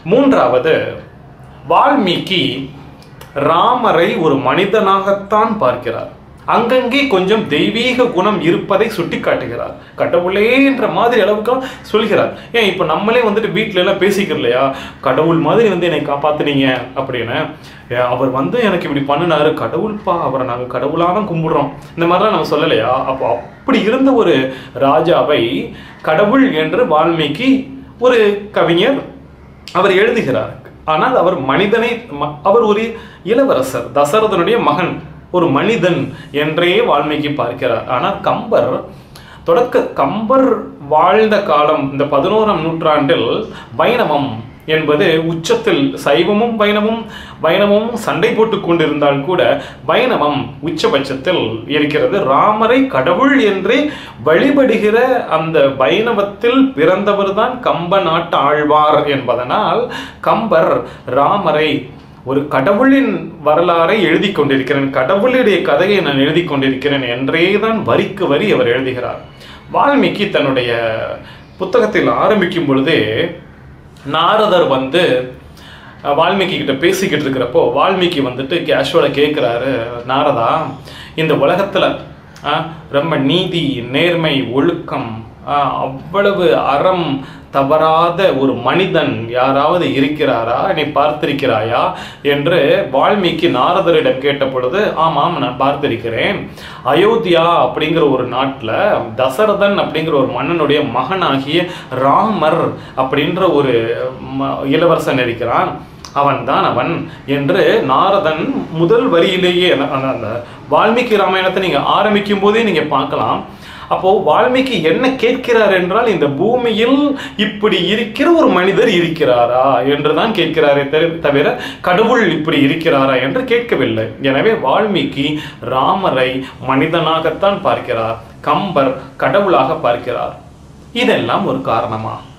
மூன்றாவது வால்மீகி ராமரை ஒரு மனிதனாகத்தான் பார்க்கிறார் அங்கங்கே கொஞ்சம் தெய்வீக குணம் இருப்பதை சுட்டி காட்டுகிறார் கடவுளே என்ற மாதிரி அளவுக்கு சொல்கிறார் ஏன் இப்போ நம்மளே வந்துட்டு வீட்ல எல்லாம் பேசிக்கிறோம் இல்லையா கடவுள் மாதிரி வந்து என்னை காப்பாத்துனீங்க அப்படின்னு ஏ, அவர் வந்து எனக்கு இப்படி பண்ணினாரு கடவுள்பா அவரை நாங்கள் கடவுளாக தான் கும்பிடுறோம் இந்த மாதிரிலாம் நம்ம சொல்லலையா அப்போ அப்படி இருந்த ஒரு ராஜாவை கடவுள் என்று வால்மீகி ஒரு கவிஞர் அவர் எழுதுகிறார் ஆனால் அவர் மனிதனை ம- அவர் ஒரு இளவரசர் தசரதனுடைய மகன் ஒரு மனிதன் என்றே வால்மீகி பார்க்கிறார் ஆனால் கம்பர் தொடக்க கம்பர் வாழ்ந்த காலம் இந்த பதினோராம் நூற்றாண்டில் வைணவம் என்பது உச்சத்தில் சைவமும் வைணவமும் வைணவமும் சண்டை போட்டுக் கொண்டிருந்தால் கூட வைணவம் உச்சபட்சத்தில் இருக்கிறது ராமரை கடவுள் என்றே வழிபடுகிற அந்த வைணவத்தில் பிறந்தவர்தான் கம்ப நாட்டு ஆழ்வார் என்பதனால் கம்பர் ராமரை ஒரு கடவுளின் வரலாறை எழுதி கொண்டிருக்கிறேன் கடவுளுடைய கதையை நான் எழுதி கொண்டிருக்கிறேன் என்றே தான் வரிக்கு வரி அவர் எழுதுகிறார் வால்மீகி தன்னுடைய புத்தகத்தில் ஆரம்பிக்கும் பொழுதே நாரதர் வந்து அஹ், வால்மீகி கிட்ட பேசிக்கிட்டு இருக்கிறப்போ வால்மீகி வந்துட்டு கேஷுவலாக கேட்குறாரு நாரதா இந்த உலகத்தில் ரொம்ப நீதி நேர்மை ஒழுக்கம் அஹ், அவ்வளவு அறம் தவறாத ஒரு மனிதன் யாராவது இருக்கிறாரா நீ பார்த்திருக்கிறாயா என்று வால்மீகி நாரதரிடம் கேட்ட பொழுது ஆமாம் நான் பார்த்திருக்கிறேன் அயோத்தியா அப்படிங்கிற ஒரு நாட்டில் தசரதன் அப்படிங்கிற ஒரு மன்னனுடைய மகனாகிய ராமர் அப்படின்ற ஒரு ம- இளவரசன் இருக்கிறான் அவன்தான் அவன் என்று நாரதன் முதல் வரியிலேயே அந்த- அந்த அந்த வால்மீகி ராமாயணத்தை நீங்க ஆரம்பிக்கும் போதே நீங்க பார்க்கலாம் அப்போ வால்மீகி என்ன கேட்கிறார் என்றால் இந்த பூமியில் இப்படி இருக்கிற ஒரு மனிதர் இருக்கிறாரா என்றுதான் கேட்கிறாரே தவிர- தவிர கடவுள் இப்படி இருக்கிறாரா என்று கேட்கவில்லை எனவே வால்மீகி ராமரை மனிதனாகத்தான் பார்க்கிறார் கம்பர் கடவுளாக பார்க்கிறார் இதெல்லாம் ஒரு காரணமா